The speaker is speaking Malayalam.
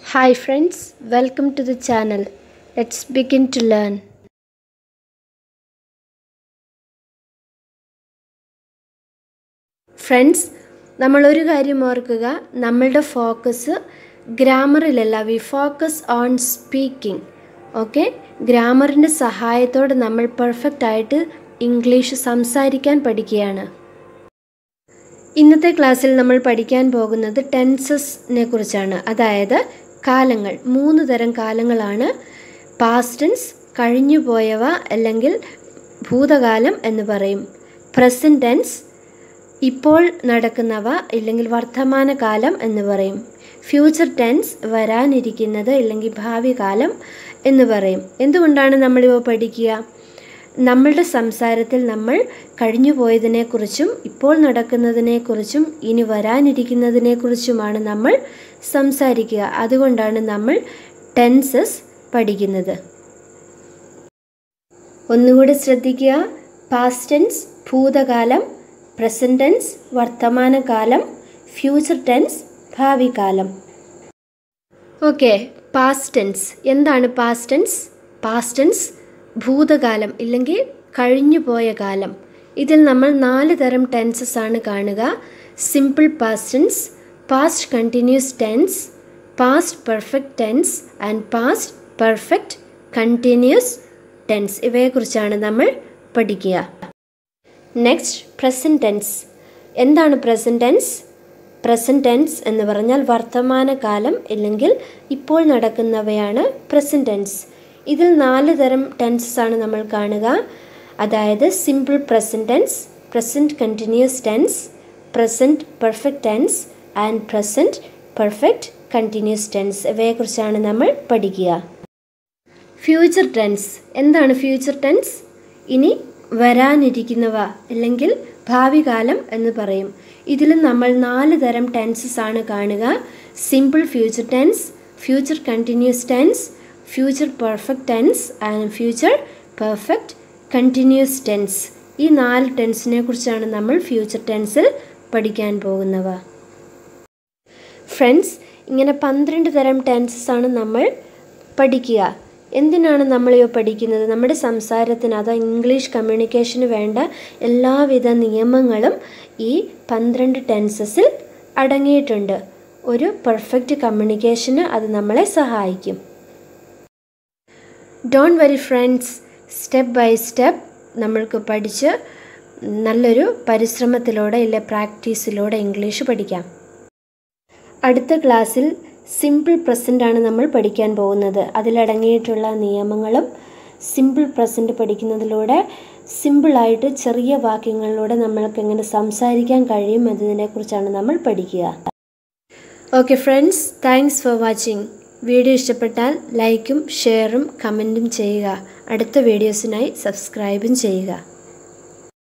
Hi friends, welcome to the channel. Let's begin to learn. Friends നമ്മളൊരു കാര്യം ഓർക്കുക നമ്മളുടെ ഫോക്കസ് ഗ്രാമറിലല്ല we focus on speaking okay ഗ്രാമറിൻ്റെ സഹായത്തോടെ നമ്മൾ പെർഫെക്റ്റ് ആയിട്ട് ഇംഗ്ലീഷ് സംസാരിക്കാൻ പഠിക്കുകയാണ് ഇന്നത്തെ ക്ലാസ്സിൽ നമ്മൾ പഠിക്കാൻ പോകുന്നത് ടെൻസസിനെ കുറിച്ചാണ് അതായത് കാലങ്ങൾ മൂന്ന് തരം കാലങ്ങളാണ് പാസ്റ്റ് ടെൻസ് കഴിഞ്ഞു പോയവ അല്ലെങ്കിൽ ഭൂതകാലം എന്ന് പറയും പ്രസൻറ്റ് ടെൻസ് ഇപ്പോൾ നടക്കുന്നവ ഇല്ലെങ്കിൽ വർത്തമാനകാലം എന്ന് പറയും ഫ്യൂച്ചർ ടെൻസ് വരാനിരിക്കുന്നത് ഇല്ലെങ്കിൽ ഭാവി കാലം എന്ന് പറയും എന്തുകൊണ്ടാണ് നമ്മളിവ പഠിക്കുക നമ്മളുടെ സംസാരത്തിൽ നമ്മൾ കഴിഞ്ഞു പോയതിനെക്കുറിച്ചും ഇപ്പോൾ നടക്കുന്നതിനെക്കുറിച്ചും ഇനി വരാനിരിക്കുന്നതിനെക്കുറിച്ചുമാണ് നമ്മൾ സംസാരിക്കുക അതുകൊണ്ടാണ് നമ്മൾ ടെൻസസ് പഠിക്കുന്നത് ഒന്നുകൂടി ശ്രദ്ധിക്കുക പാസ്റ്റ് ടെൻസ് ഭൂതകാലം പ്രസൻറ്റ് ടെൻസ് വർത്തമാനകാലം ഫ്യൂച്ചർ ടെൻസ് ഭാവി കാലം ഓക്കെ പാസ്റ്റ് ടെൻസ് എന്താണ് പാസ്റ്റ് ടെൻസ് പാസ്റ്റ് ടെൻസ് ഭൂതകാലം ഇല്ലെങ്കിൽ കഴിഞ്ഞു പോയ കാലം ഇതിൽ നമ്മൾ നാല് തരം ടെൻസസ് ആണ് കാണുക simple past tense past continuous tense past perfect tense and past perfect continuous tense ഇവയെക്കുറിച്ചാണ് നമ്മൾ പഠിക്കുക നെക്സ്റ്റ് പ്രസൻറ്റ് ടെൻസ് എന്താണ് പ്രസൻറ്റ് ടെൻസ് പ്രസൻറ്റ് ടെൻസ് എന്ന് പറഞ്ഞാൽ വർത്തമാനകാലം ഇല്ലെങ്കിൽ ഇപ്പോൾ നടക്കുന്നവയാണ് പ്രസൻറ്റ് ടെൻസ് ഇതിൽ നാല് തരം ടെൻസസ് ആണ് നമ്മൾ കാണുക അതായത് simple present tense present continuous tense present perfect tense and present perfect continuous tense ഇവയെക്കുറിച്ചാണ് നമ്മൾ പഠിക്കുക ഫ്യൂച്ചർ ടെൻസ് എന്താണ് ഫ്യൂച്ചർ ടെൻസ് ഇനി വരാനിരിക്കുന്നവ അല്ലെങ്കിൽ ഭാവി കാലം എന്ന് പറയും ഇതിൽ നമ്മൾ നാല് തരം ടെൻസസ് ആണ് കാണുക simple future tense future continuous tense future perfect tense and future perfect continuous tense ഈ നാല് ടെൻസിനെ കുറിച്ചാണ് നമ്മൾ ഫ്യൂച്ചർ ടെൻസിൽ പഠിക്കാൻ പോകുന്നവ ഫ്രണ്ട്സ് ഇങ്ങനെ പന്ത്രണ്ട് തരം ടെൻസസ് ആണ് നമ്മൾ പഠിക്കുക എന്തിനാണ് നമ്മളിവ പഠിക്കുന്നത് നമ്മുടെ സംസാരത്തിന് അതോ ഇംഗ്ലീഷ് കമ്മ്യൂണിക്കേഷന് വേണ്ട എല്ലാവിധ നിയമങ്ങളും ഈ പന്ത്രണ്ട് ടെൻസസിൽ അടങ്ങിയിട്ടുണ്ട് ഒരു പെർഫെക്റ്റ് കമ്മ്യൂണിക്കേഷന് അത് നമ്മളെ സഹായിക്കും ഡോണ്ട് വരി ഫ്രണ്ട്സ് സ്റ്റെപ്പ് ബൈ സ്റ്റെപ്പ് നമ്മൾക്ക് പഠിച്ച് നല്ലൊരു പരിശ്രമത്തിലൂടെ ഇല്ല പ്രാക്ടീസിലൂടെ ഇംഗ്ലീഷ് പഠിക്കാം അടുത്ത ക്ലാസ്സിൽ സിമ്പിൾ പ്രസൻ്റ് ആണ് നമ്മൾ പഠിക്കാൻ പോകുന്നത് അതിലടങ്ങിയിട്ടുള്ള നിയമങ്ങളും സിമ്പിൾ പ്രസൻറ്റ് പഠിക്കുന്നതിലൂടെ സിമ്പിളായിട്ട് ചെറിയ വാക്യങ്ങളിലൂടെ നമ്മൾക്ക് എങ്ങനെ സംസാരിക്കാൻ കഴിയും എന്നതിനെക്കുറിച്ചാണ് നമ്മൾ പഠിക്കുക okay friends thanks for watching video ഇഷ്ടപ്പെട്ടാൽ ലൈക്കും ഷെയറും കമൻറ്റും ചെയ്യുക അടുത്ത വീഡിയോസിനായി സബ്സ്ക്രൈബും ചെയ്യുക